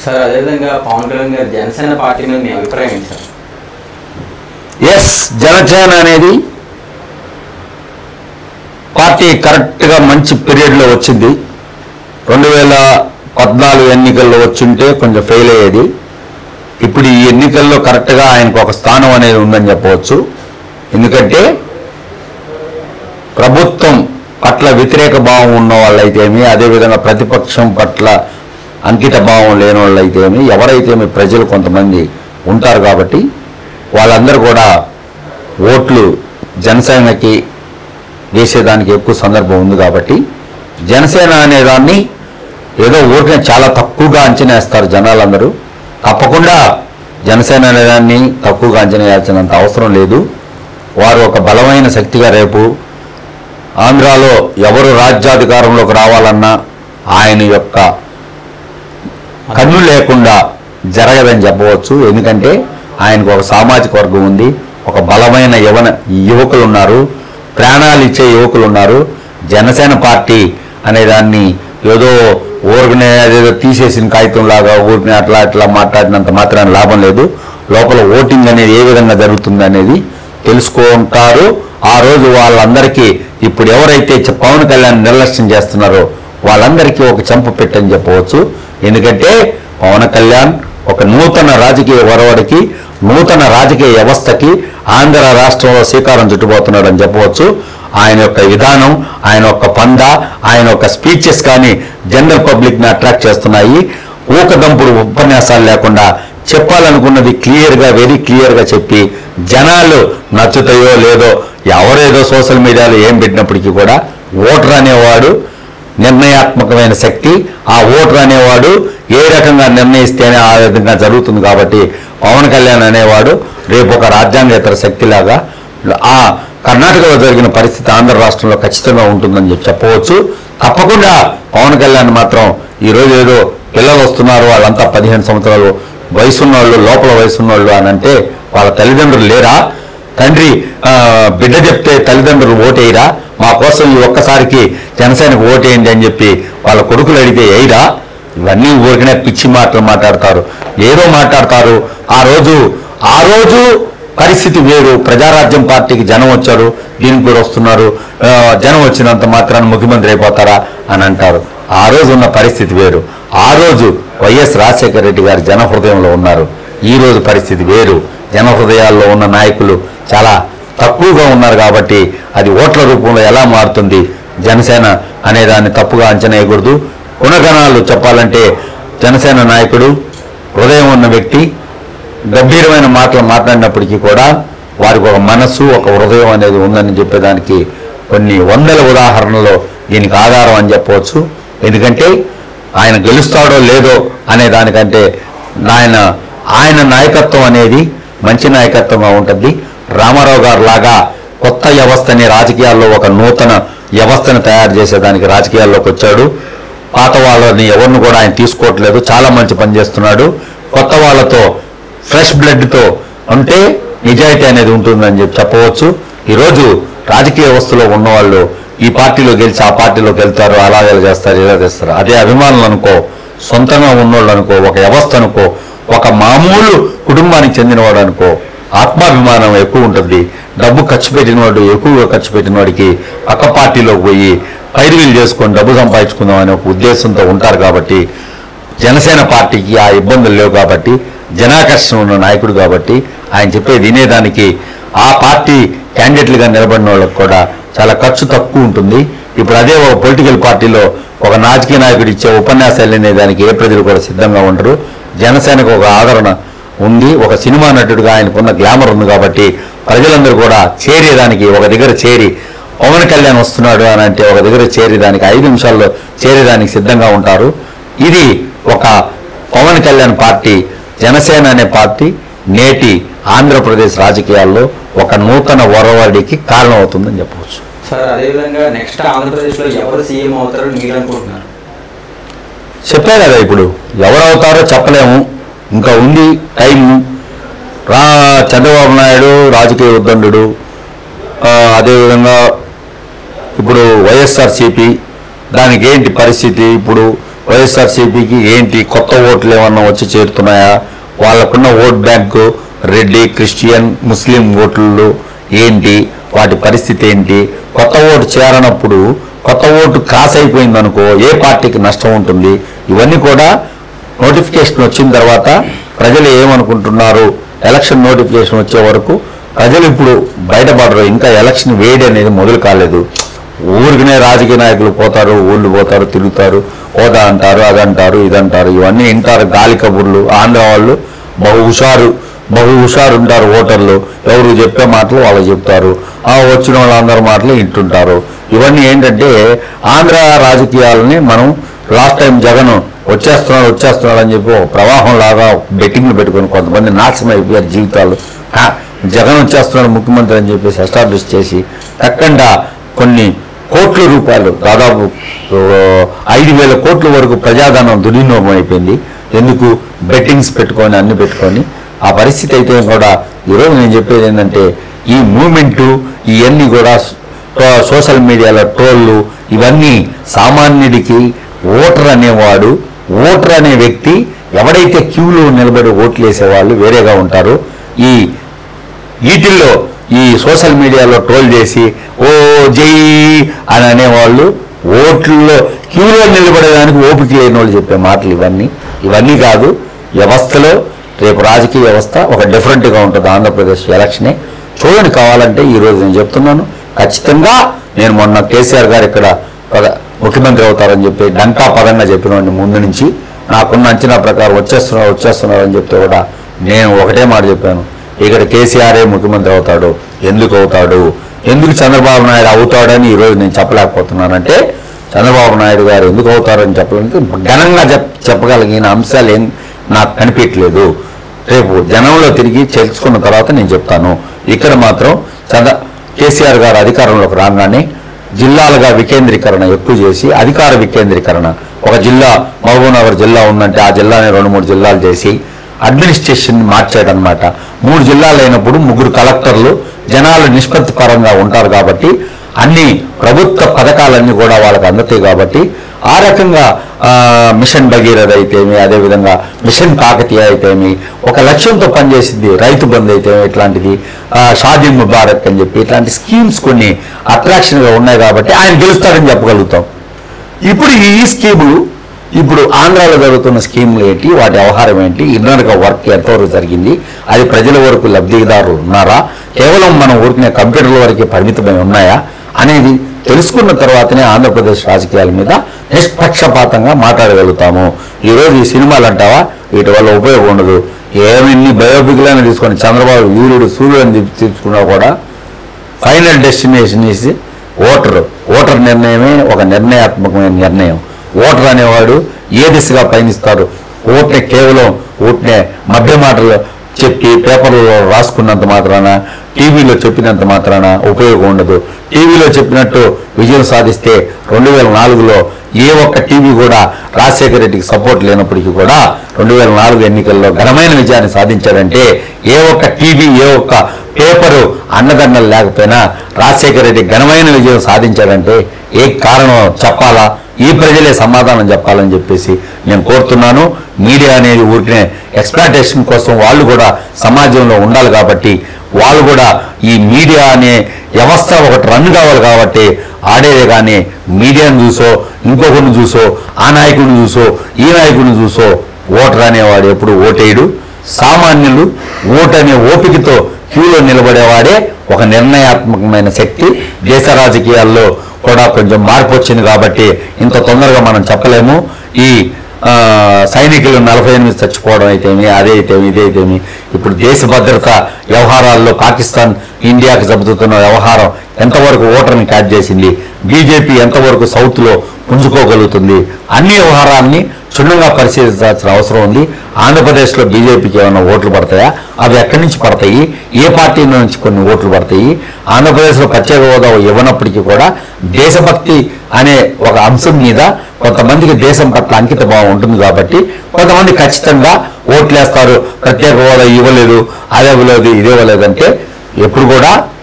sir అదేవిధంగా పవన్ కళ్యాణ్ గారు Janasena party మీద మీ అభిప్రాయం ఏంటి సార్ ఎస్ జనసేన అనేది పార్టీ కరెక్ట్గా మంచి పీరియడ్లో వచ్చింది రెండు వేల పద్నాలుగు ఎన్నికల్లో వచ్చింటే కొంచెం ఫెయిల్ అయ్యేది ఇప్పుడు ఈ ఎన్నికల్లో కరెక్ట్గా ఆయనకు ఒక స్థానం అనేది ఉందని చెప్పవచ్చు ఎందుకంటే ప్రభుత్వం పట్ల వ్యతిరేక భావం ఉన్న వాళ్ళైతేమి అదేవిధంగా ప్రతిపక్షం పట్ల అంకిత భావం లేని వాళ్ళైతేమి ఎవరైతేమి ప్రజలు కొంతమంది ఉంటారు కాబట్టి వాళ్ళందరూ కూడా ఓట్లు జనసేనకి వేసేదానికి ఎక్కువ సందర్భం ఉంది కాబట్టి జనసేన అనేదాన్ని ఏదో ఊరికే చాలా తక్కువగా అంచనా వేస్తారు జనాలందరూ తప్పకుండా జనసేన అనేదాన్ని తక్కువగా అంచనా వేయాల్సినంత అవసరం లేదు వారు ఒక బలమైన శక్తిగా రేపు ఆంధ్రాలో ఎవరు రాజ్యాధికారంలోకి రావాలన్నా ఆయన యొక్క కన్ను లేకుండా జరగదని చెప్పవచ్చు ఎందుకంటే ఆయనకు ఒక సామాజిక వర్గం ఉంది ఒక బలమైన యవన యువకులు ఉన్నారు ప్రాణాలు ఇచ్చే యువకులు ఉన్నారు జనసేన పార్టీ అనే దాన్ని ఏదో ఊరికనే అదేదో తీసేసిన కాగితం లాగా ఊరికనే అట్లా అట్లా మాట్లాడినంత మాత్రాన లాభం లేదు లోపల ఓటింగ్ అనేది ఏ విధంగా జరుగుతుంది అనేది తెలుసుకుంటారు ఆ రోజు వాళ్ళందరికీ ఇప్పుడు ఎవరైతే చ- పవన్ కళ్యాణ్ నిర్లక్ష్యం చేస్తున్నారో వాళ్ళందరికీ ఒక చెంప పెట్టని చెప్పవచ్చు ఎందుకంటే పవన్ కళ్యాణ్ ఒక నూతన రాజకీయ ఒరవడికి నూతన రాజకీయ వ్యవస్థకి ఆంధ్ర రాష్ట్రంలో శ్రీకారం చుట్టుపోతున్నాడని చెప్పవచ్చు ఆయన యొక్క విధానం ఆయన యొక్క పంద ఆయన యొక్క స్పీచెస్ కానీ జనరల్ పబ్లిక్ని అట్రాక్ట్ చేస్తున్నాయి ఊకదంపుడు ఉపన్యాసాలు లేకుండా చెప్పాలనుకున్నది క్లియర్గా వెరీ క్లియర్గా చెప్పి జనాలు నచ్చుతాయో లేదో ఎవరేదో సోషల్ మీడియాలో ఏం పెట్టినప్పటికీ కూడా ఓటర్ అనేవాడు నిర్ణయాత్మకమైన శక్తి ఆ ఓటర్ అనేవాడు ఏ రకంగా నిర్ణయిస్తేనే ఆ విధంగా జరుగుతుంది కాబట్టి పవన్ కళ్యాణ్ అనేవాడు రేపు ఒక రాజ్యాంగేతర శక్తిలాగా ఆ కర్ణాటకలో జరిగిన పరిస్థితి ఆంధ్ర రాష్ట్రంలో ఖచ్చితంగా ఉంటుందని చెప్పి చెప్పవచ్చు తప్పకుండా పవన్ కళ్యాణ్ మాత్రం ఈరోజు ఏదో పిల్లలు వస్తున్నారు వాళ్ళంతా పదిహేను సంవత్సరాలు వయసున్న వాళ్ళు లోపల వయసున్న వాళ్ళు అని అంటే వాళ్ళ తల్లిదండ్రులు లేరా తండ్రి ఆ, బిడ్డ చెప్తే తల్లిదండ్రులు ఓటేయరా మా కోసం ఈ ఒక్కసారికి జనసేనకు ఓటేయండి అని చెప్పి వాళ్ళ కొడుకులు అడిగితే వేయరా ఇవన్నీ ఊరికనే పిచ్చి మాటలు మాట్లాడతారు ఏదో మాట్లాడతారు ఆ రోజు ఆ రోజు పరిస్థితి వేరు ప్రజారాజ్యం పార్టీకి జనం వచ్చారు దీనికి కూడా వస్తున్నారు ఆ, జనం వచ్చినంత మాత్రాన్ని ముఖ్యమంత్రి అయిపోతారా అని అంటారు ఆ రోజు ఉన్న పరిస్థితి వేరు ఆ రోజు వైఎస్ రాజశేఖర రెడ్డి గారు జన హృదయంలో ఉన్నారు ఈ రోజు పరిస్థితి వేరు జన హృదయాల్లో ఉన్న నాయకులు చాలా తక్కువగా ఉన్నారు కాబట్టి అది ఓట్ల రూపంలో ఎలా మారుతుంది జనసేన అనేదాన్ని తప్పుగా అంచనా వేయకూడదు గుణగణాలు చెప్పాలంటే జనసేన నాయకుడు హృదయం ఉన్న వ్యక్తి గంభీరమైన మాటలు మాట్లాడినప్పటికీ కూడా వారికి ఒక మనస్సు ఒక హృదయం అనేది ఉందని చెప్పేదానికి కొన్ని వందల ఉదాహరణలు దీనికి ఆధారం అని చెప్పవచ్చు ఎందుకంటే ఆయన గెలుస్తాడో లేదో అనే దానికంటే ఆయన ఆయన నాయకత్వం అనేది మంచి నాయకత్వంగా ఉంటుంది రామారావు గారు లాగా కొత్త వ్యవస్థని రాజకీయాల్లో ఒక నూతన వ్యవస్థను తయారు చేసేదానికి రాజకీయాల్లోకి వచ్చాడు పాత వాళ్ళని ఎవరిని కూడా ఆయన తీసుకోవట్లేదు చాలా మంచి పని చేస్తున్నాడు కొత్త వాళ్ళతో ఫ్రెష్ బ్లడ్తో ఉంటే నిజాయితీ అనేది ఉంటుందని చెప్పి చెప్పవచ్చు ఈరోజు రాజకీయ వ్యవస్థలో ఉన్నవాళ్ళు ఈ పార్టీలో గెలిచి ఆ పార్టీలోకి వెళ్తారు అలాగే చేస్తారు ఇలా చేస్తారు అదే అభిమానులు అనుకో సొంతంగా ఉన్నోళ్ళు అనుకో ఒక వ్యవస్థ అనుకో ఒక మామూలు కుటుంబానికి చెందినవాడు అనుకో ఆత్మాభిమానం ఎక్కువ ఉంటుంది డబ్బు ఖర్చు పెట్టినవాడు ఎక్కువగా ఖర్చు పెట్టిన వాడికి పక్క పార్టీలోకి పోయి పైరువీలు చేసుకొని డబ్బు సంపాదించుకుందాం అనే ఒక ఉద్దేశంతో ఉంటారు కాబట్టి జనసేన పార్టీకి ఆ ఇబ్బందులు లేవు కాబట్టి జనాకర్షణ ఉన్న నాయకుడు కాబట్టి ఆయన చెప్పేది వినేదానికి ఆ పార్టీ క్యాండిడేట్లుగా నిలబడిన వాళ్ళకి కూడా చాలా ఖర్చు తక్కువ ఉంటుంది ఇప్పుడు అదే ఒక పొలిటికల్ పార్టీలో ఒక రాజకీయ నాయకుడు ఇచ్చే ఉపన్యాసాలు అనే దానికి ఏ ప్రజలు కూడా సిద్ధంగా ఉండరు జనసేనకు ఒక ఆదరణ ఉంది ఒక సినిమా నటుడుగా ఆయనకున్న గ్లామర్ ఉంది కాబట్టి ప్రజలందరూ కూడా చేరేదానికి ఒక దగ్గర చేరి పవన్ కళ్యాణ్ వస్తున్నాడు అని అంటే ఒక దగ్గర చేరేదానికి ఐదు నిమిషాల్లో చేరేదానికి సిద్ధంగా ఉంటారు ఇది ఒక పవన్ కళ్యాణ్ పార్టీ జనసేన అనే పార్టీ నేటి ఆంధ్రప్రదేశ్ రాజకీయాల్లో ఒక నూతన ఒరవడికి కారణమవుతుందని చెప్పవచ్చు సార్ అదేవిధంగా నెక్స్ట్ ఆంధ్రప్రదేశ్లో ఎవరు సీఎం అవుతారో మీరు అనుకుంటున్నారు చెప్పే కదా ఇప్పుడు ఎవరు అవుతారో చెప్పలేము ఇంకా ఉంది టైం రా చంద్రబాబు నాయుడు రాజకీయ ఉద్దండు అదేవిధంగా ఇప్పుడు వైఎస్ఆర్సిపి దానికి ఏంటి పరిస్థితి ఇప్పుడు వైఎస్ఆర్సీపీకి ఏంటి కొత్త ఓట్లు ఏమన్నా వచ్చి చేరుతున్నాయా వాళ్ళకున్న vote bank Reddy Christian Muslim ఓట్లు ఏంటి వాటి పరిస్థితి ఏంటి కొత్త ఓటు చేరనప్పుడు కొత్త ఓటు క్రాస్ అయిపోయింది అనుకో ఏ పార్టీకి నష్టం ఉంటుంది ఇవన్నీ కూడా నోటిఫికేషన్ వచ్చిన తర్వాత ప్రజలు ఏమనుకుంటున్నారు ఎలక్షన్ నోటిఫికేషన్ వచ్చే వరకు ప్రజలు ఇప్పుడు బయటపడరు ఇంకా ఎలక్షన్ వేడి అనేది మొదలు కాలేదు ఊరికనే రాజకీయ నాయకులు పోతారు ఊళ్ళు పోతారు తిరుగుతారు హోదా అంటారు అదంటారు ఇదంటారు ఇవన్నీ వింటారు గాలి కబుర్లు ఆంధ్ర వాళ్ళు బహు హుషారు బహు హుషారు ఉంటారు ఓటర్లు ఎవరు చెప్పే మాటలు వాళ్ళు చెప్తారు ఆ వచ్చిన వాళ్ళందరి మాటలు వింటుంటారు ఇవన్నీ ఏంటంటే ఆంధ్ర రాజకీయాలని మనం లాస్ట్ టైం జగన్ వచ్చేస్తున్నాడు వచ్చేస్తున్నాడు అని చెప్పి ఒక ప్రవాహం లాగా బెట్టింగ్లు పెట్టుకొని కొంతమంది నాశనం అయిపోయారు జీవితాలు ఆ, జగన్ వచ్చేస్తున్నాడు ముఖ్యమంత్రి అని చెప్పేసి ఎస్టాబ్లిష్ చేసి తక్కండా కొన్ని కోట్ల రూపాయలు దాదాపు ఓ, ఐదు వేల కోట్ల వరకు ప్రజాధనం దుర్వినియోగం అయిపోయింది ఎందుకు బెట్టింగ్స్ పెట్టుకొని అన్ని పెట్టుకొని ఆ పరిస్థితి అయితే కూడా ఈరోజు నేను చెప్పేది ఏంటంటే ఈ మూమెంటు ఇవన్నీ కూడా సో- సోషల్ మీడియాలో ట్రోళ్ళు ఇవన్నీ సామాన్యుడికి ఓటర్ అనేవాడు ఓటర్ అనే వ్యక్తి ఎవడైతే క్యూలో నిలబడి ఓట్లు వేసేవాళ్ళు వేరేగా ఉంటారో ఈ వీటిల్లో ఈ సోషల్ మీడియాలో ట్రోల్ చేసి ఓ జై అని అనేవాళ్ళు ఓట్లలో క్యూలో నిలబడేదానికి ఓపిక లేని వాళ్ళు చెప్పే మాటలు ఇవన్నీ ఇవన్నీ కాదు వ్యవస్థలో రేపు రాజకీయ వ్యవస్థ ఒక డిఫరెంట్గా ఉంటుంది ఆంధ్రప్రదేశ్ ఎలక్షనే చూడండి కావాలంటే ఈరోజు నేను చెప్తున్నాను ఖచ్చితంగా నేను మొన్న కేసీఆర్ గారు ఇక్కడ పద- ముఖ్యమంత్రి అవుతారని చెప్పి డంకా పదంగా చెప్పిన ముందు నుంచి నాకున్న అంచనా ప్రకారం వచ్చేస్తున్నారు వచ్చేస్తున్నారు అని చెప్తే కూడా నేను ఒకటే మాట చెప్పాను ఇక్కడ కేసీఆరే ముఖ్యమంత్రి అవుతాడు ఎందుకు అవుతాడు ఎందుకు చంద్రబాబు నాయుడు అవుతాడని ఈరోజు నేను చెప్పలేకపోతున్నానంటే చంద్రబాబు నాయుడు గారు ఎందుకు అవుతారని చెప్పడానికి ఘనంగా చెప్ చెప్పగలిగిన అంశాలు ఏం నాకు కనిపించలేదు రేపు జనంలో తిరిగి తెలుసుకున్న తర్వాత నేను చెప్తాను ఇక్కడ మాత్రం చంద్ర కేసీఆర్ గారు అధికారంలోకి రాగానే జిల్లాలుగా వికేంద్రీకరణ ఎక్కువ చేసి అధికార వికేంద్రీకరణ ఒక జిల్లా మహబూబ్నగర్ జిల్లా ఉందంటే ఆ జిల్లాని రెండు మూడు జిల్లాలు చేసి అడ్మినిస్ట్రేషన్ మార్చాడు అనమాట మూడు జిల్లాలు అయినప్పుడు ముగ్గురు కలెక్టర్లు జనాలు నిష్పత్తి పరంగా ఉంటారు కాబట్టి అన్ని ప్రభుత్వ పథకాలన్నీ కూడా వాళ్ళకి అందుతాయి కాబట్టి ఆ రకంగా ఆ, మిషన్ భగీరథ అయితేమి అదేవిధంగా మిషన్ కాకతీయ అయితేమి ఒక లక్ష్యంతో పనిచేసింది రైతు బంధు అయితే ఇట్లాంటిది ఆ, షాదీ ముబారక్ అని చెప్పి ఇట్లాంటి స్కీమ్స్ కొన్ని అట్రాక్షన్గా ఉన్నాయి కాబట్టి ఆయన గెలుస్తారని చెప్పగలుగుతాం ఇప్పుడు ఈ స్కీములు ఇప్పుడు ఆంధ్రాలో జరుగుతున్న స్కీములు ఏంటి వాటి వ్యవహారం ఏంటి ఇన్నర్గా వర్క్ ఎంతవరకు జరిగింది అది ప్రజల వరకు లబ్ధిదారులు ఉన్నారా కేవలం మన ఊరికినే కంప్యూటర్ల వరకే పరిమితమై ఉన్నాయా అనేది తెలుసుకున్న తర్వాతనే ఆంధ్రప్రదేశ్ రాజకీయాల మీద నిష్పక్షపాతంగా మాట్లాడగలుగుతాము ఈరోజు ఈ సినిమాలు అంటావా వీటి వల్ల ఉపయోగం ఉండదు ఏమన్ని బయోపిక్లైనా తీసుకొని చంద్రబాబు వీరుడు సూర్యుడు అని తీసుకున్నా కూడా final destination is voter voter నిర్ణయమే ఒక నిర్ణయాత్మకమైన నిర్ణయం ఓటర్ అనేవాడు ఏ దిశగా పయనిస్తాడు ఓట్నే కేవలం ఓట్నే మధ్య మాటలు చెప్పి పేపర్లలో రాసుకున్నంత మాత్రాన టీవీలో చెప్పినంత మాత్రాన ఉపయోగం ఉండదు టీవీలో చెప్పినట్టు విజయం సాధిస్తే రెండు వేల నాలుగులో ఏ ఒక్క టీవీ కూడా రాజశేఖర రెడ్డికి సపోర్ట్ లేనప్పటికీ కూడా రెండు వేల నాలుగు ఎన్నికల్లో ఘనమైన విజయాన్ని సాధించాడంటే ఏ ఒక్క టీవీ ఏ ఒక్క పేపరు అన్నదండలు లేకపోయినా రాజశేఖర రెడ్డి ఘనమైన విజయం సాధించాడంటే ఏ కారణం చెప్పాలా ఈ ప్రజలే సమాధానం చెప్పాలని చెప్పేసి నేను కోరుతున్నాను మీడియా అనేది ఊరికనే ఎక్స్ప్లాంటేషన్ కోసం వాళ్ళు కూడా సమాజంలో ఉండాలి కాబట్టి వాళ్ళు కూడా ఈ మీడియా అనే వ్యవస్థ ఒకటి రన్ కావాలి కాబట్టి ఆడేదే కానీ మీడియాను చూసో ఇంకొకరిని చూసో ఆ నాయకుడిని చూసో ఈ నాయకుడిని చూసో ఓటర్ అనేవాడు ఎప్పుడు ఓటేయడు సామాన్యులు ఓటు అనే ఓపికతో క్యూలో నిలబడేవాడే ఒక నిర్ణయాత్మకమైన శక్తి దేశ రాజకీయాల్లో కూడా కొంచెం మార్పు వచ్చింది కాబట్టి ఇంత తొందరగా మనం చెప్పలేము ఈ ఆ, సైనికులు నలభై ఎనిమిది చచ్చిపోవడం అయితేమి అదే అయితేమి ఇదే అయితేమి ఇప్పుడు దేశ భద్రత వ్యవహారాల్లో పాకిస్తాన్ ఇండియాకి జరుపుతున్న వ్యవహారం ఎంతవరకు ఓటర్ని క్యాచ్ చేసింది బీజేపీ ఎంతవరకు సౌత్లో పుంజుకోగలుగుతుంది అన్ని వ్యవహారాన్ని క్షుణ్ణంగా పరిశీలించాల్సిన అవసరం ఉంది ఆంధ్రప్రదేశ్లో బీజేపీకి ఏమైనా ఓట్లు పడతాయా అవి ఎక్కడి నుంచి పడతాయి ఏ పార్టీ నుంచి కొన్ని ఓట్లు పడతాయి ఆంధ్రప్రదేశ్లో ప్రత్యేక హోదా ఇవ్వనప్పటికీ కూడా దేశభక్తి అనే ఒక అంశం మీద కొంతమందికి దేశం పట్ల అంకిత భావం ఉంటుంది కాబట్టి కొంతమంది ఖచ్చితంగా ఓట్లేస్తారు ప్రత్యేక హోదా ఇవ్వలేదు అదే ఇవ్వలేదు ఇదే ఇవ్వలేదు అంటే ఎప్పుడు కూడా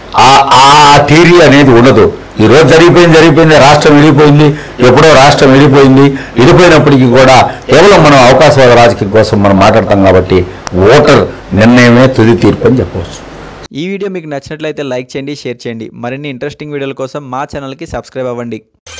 ఆ ఆ థీరీ అనేది ఉండదు ఈ రోజు జరిగిపోయింది జరిగిపోయింది రాష్ట్రం విడిపోయింది ఎప్పుడో రాష్ట్రం విడిపోయింది విడిపోయినప్పటికీ కూడా కేవలం మనం అవకాశవాద రాజకీయం కోసం మనం మాట్లాడతాం కాబట్టి ఓటర్ నిర్ణయమే తుది తీర్పు అని చెప్పవచ్చు ఈ వీడియో మీకు నచ్చినట్లయితే లైక్ చేయండి షేర్ చేయండి మరిన్ని ఇంట్రెస్టింగ్ వీడియోల కోసం మా ఛానల్కి సబ్స్క్రైబ్ అవ్వండి